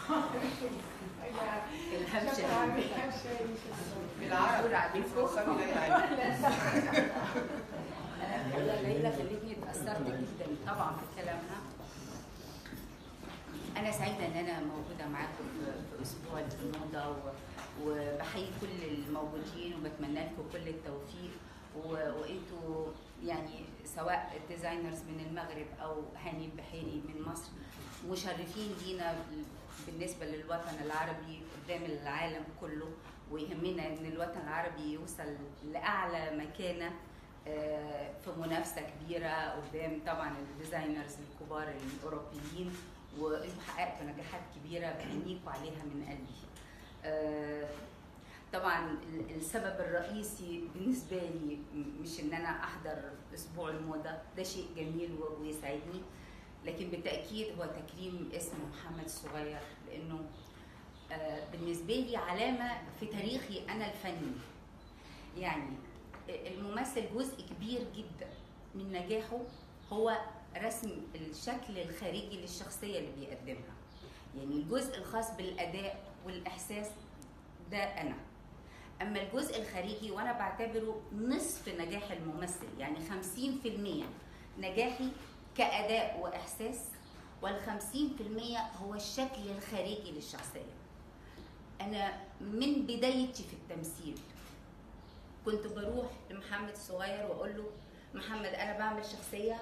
الهمشة بالعربي بالفوق بالفوق انا ليلى خلتني اتاثرت جدا طبعا بكلامها انا سعيده ان انا موجوده معاكم في في اسبوع الموضه و- وبحيي كل الموجودين وبتمنى لكم كل التوفيق و- وانتوا يعني سواء ديزاينرز من المغرب او هاني البحيري من مصر مشرفين لينا بالنسبه للوطن العربي قدام العالم كله ويهمنا ان الوطن العربي يوصل لاعلى مكانه آه، في منافسه كبيره قدام طبعا الديزاينرز الكبار الاوروبيين وانتوا حققتوا نجاحات كبيره بهنيكوا عليها من قلبي. آه، طبعا ال- السبب الرئيسي بالنسبه لي م- مش ان انا احضر اسبوع الموضه ده شيء جميل و- ويسعدني لكن بالتاكيد هو تكريم اسم محمد الصغير لانه آه، بالنسبه لي علامه في تاريخي انا الفني يعني الممثل جزء كبير جدا من نجاحه هو رسم الشكل الخارجي للشخصيه اللي بيقدمها يعني الجزء الخاص بالاداء والاحساس ده انا اما الجزء الخارجي وانا بعتبره نصف نجاح الممثل يعني 50% نجاحي كاداء واحساس وال50% هو الشكل الخارجي للشخصيه انا من بدايتي في التمثيل كنت بروح لمحمد الصغير واقول له محمد انا بعمل شخصيه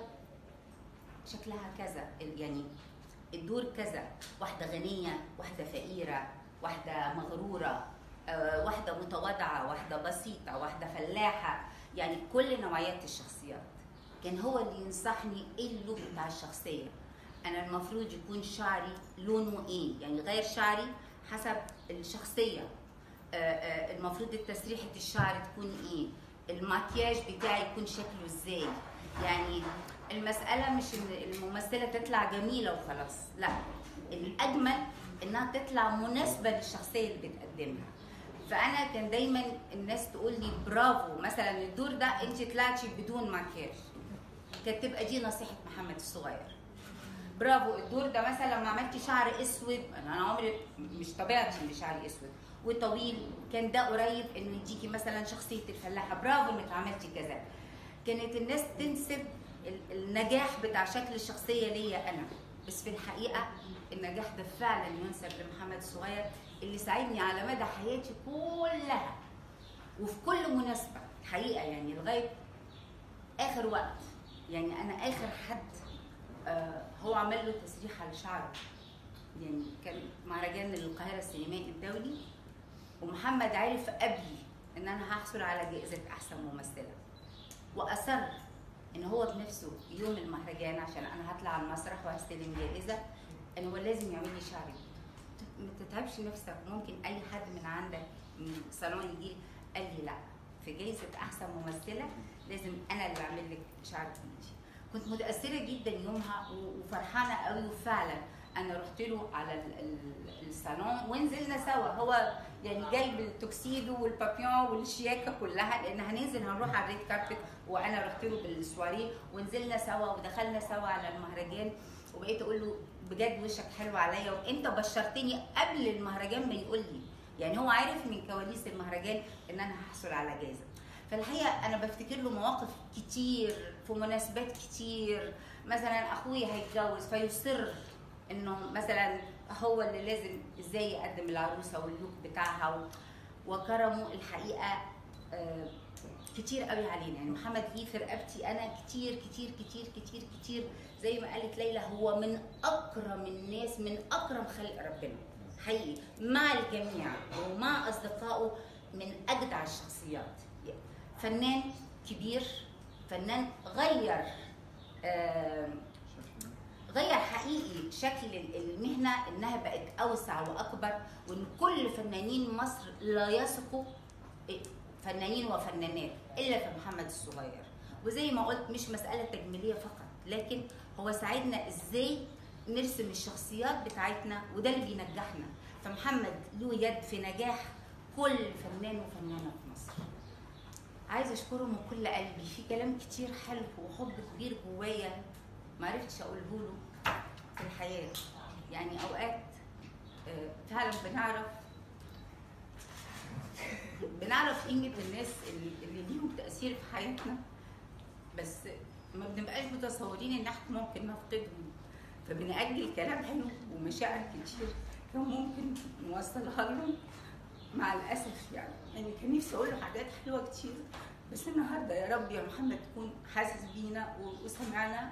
شكلها كذا يعني الدور كذا واحده غنيه واحده فقيره واحده مغروره آه، واحده متواضعه واحده بسيطه واحده فلاحه يعني كل نوعيات الشخصيات كان هو اللي ينصحني ايه اللون بتاع الشخصيه انا المفروض يكون شعري لونه ايه يعني غير شعري حسب الشخصيه آه، آه، المفروض تسريحه الشعر تكون ايه المكياج بتاعي يكون شكله ازاي يعني المسألة مش ان الممثلة تطلع جميلة وخلاص لا الأجمل انها تطلع مناسبة للشخصية اللي بتقدمها فأنا كان دايما الناس تقول لي برافو مثلا الدور ده انت طلعتي بدون مكياج كانت تبقى دي نصيحة محمد الصغير برافو الدور ده مثلا لما عملتي شعر اسود انا أنا عمري مش طبيعتي ان شعري اسود وطويل كان ده قريب انه يديكي مثلا شخصيه الفلاحه برافو انك عملتي كذا كانت الناس تنسب ال- النجاح بتاع شكل الشخصيه ليا انا بس في الحقيقه النجاح ده فعلا ينسب لمحمد الصغير اللي ساعدني على مدى حياتي كلها وفي كل مناسبه الحقيقه يعني لغايه اخر وقت يعني انا اخر حد آه هو عمل له تسريحه لشعره يعني كان مهرجان القاهره السينمائي الدولي ومحمد عرف قبلي ان انا هحصل على جائزه احسن ممثله واصر ان هو بنفسه يوم المهرجان عشان انا هطلع على المسرح وهستلم جائزه ان هو لازم يعمل لي شعري ما تتعبش نفسك ممكن اي حد من عندك من الصالون يجي لي قال لي لا في جائزه احسن ممثله لازم انا اللي اعمل لك شعرك بايدي كنت متاثره جدا يومها و- وفرحانه قوي وفعلا انا رحت له على ال- ال- الصالون ونزلنا سوا هو يعني جايب التوكسيدو والبابيون والشياكه كلها لان هننزل هنروح على الريد كاربت وانا رحت له بالسواري ونزلنا سوا ودخلنا سوا على المهرجان وبقيت اقول له بجد وشك حلو عليا وانت بشرتني قبل المهرجان ما يقول لي يعني هو عارف من كواليس المهرجان ان انا هحصل على جائزه فالحقيقه انا بفتكر له مواقف كتير في مناسبات كتير مثلا اخويا هيتجوز فيصر انه مثلا هو اللي لازم ازاي يقدم العروسه واللوك بتاعها و- وكرمه الحقيقه آه، كتير قوي علينا يعني محمد ليه في رقبتي انا كتير كتير كتير كتير كتير زي ما قالت ليلى هو من اكرم الناس من اكرم خلق ربنا حقيقي مع الجميع ومع اصدقائه من اجدع الشخصيات فنان كبير فنان غير آم، غير حقيقي شكل المهنه انها بقت اوسع واكبر وان كل فنانين مصر لا يثقوا فنانين وفنانات الا في محمد الصغير وزي ما قلت مش مساله تجميليه فقط لكن هو ساعدنا ازاي نرسم الشخصيات بتاعتنا وده اللي بينجحنا فمحمد له يد في نجاح كل فنان وفنانه في مصر عايزه اشكره من كل قلبي في كلام كتير حلو وحب كبير جوايا ما عرفتش اقوله له في الحياه يعني اوقات آه، فعلا بنعرف بنعرف قيمه الناس اللي, اللي ليهم تاثير في حياتنا بس ما بنبقاش متصورين ان احنا ممكن نفقدهم فبنأجل كلام حلو ومشاعر كتير كان ممكن نوصلها لهم مع الاسف يعني يعني كان نفسي اقول له حاجات حلوه كتير بس النهارده يا رب يا محمد تكون حاسس بينا و- وسمعنا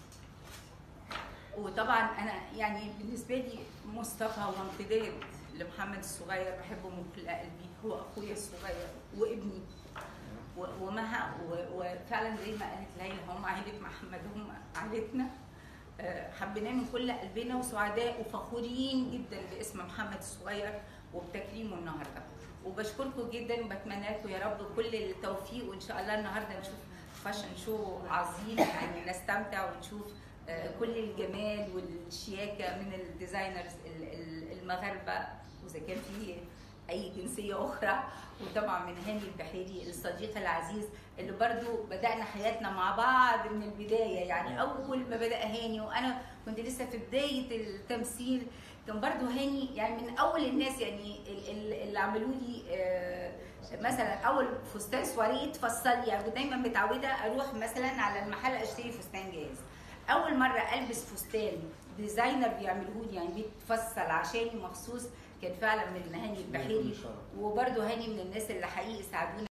وطبعا انا يعني بالنسبه لي مصطفى هو امتداد لمحمد الصغير بحبه من كل قلبي هو اخويا الصغير وابني و- ومها و- وفعلا زي ما قالت ليلى هم عائله محمد هم عائلتنا آه، حبيناه من كل قلبنا وسعداء وفخورين جدا باسم محمد الصغير وبتكريمه النهارده وبشكركم جدا وبتمنى لكم يا رب كل التوفيق وان شاء الله النهارده نشوف فاشن شو عظيم يعني نستمتع ونشوف آه، كل الجمال والشياكه من الديزاينرز ال- ال- المغاربه واذا كان في اي جنسيه اخرى وطبعا من هاني البحيري الصديق العزيز اللي برضو بدانا حياتنا مع بعض من البدايه يعني اول ما بدا هاني وانا كنت لسه في بدايه التمثيل كان برضو هاني يعني من اول الناس يعني ال- ال- اللي عملوا لي آه، مثلا اول فستان سواريه اتفصل لي يعني كنت دايما متعوده اروح مثلا على المحل اشتري فستان جاهز اول مره البس فستان ديزاينر بيعمله لي يعني بيتفصل عشاني مخصوص كان فعلا من هاني البحيري وبرده هاني من الناس اللي حقيقي ساعدوني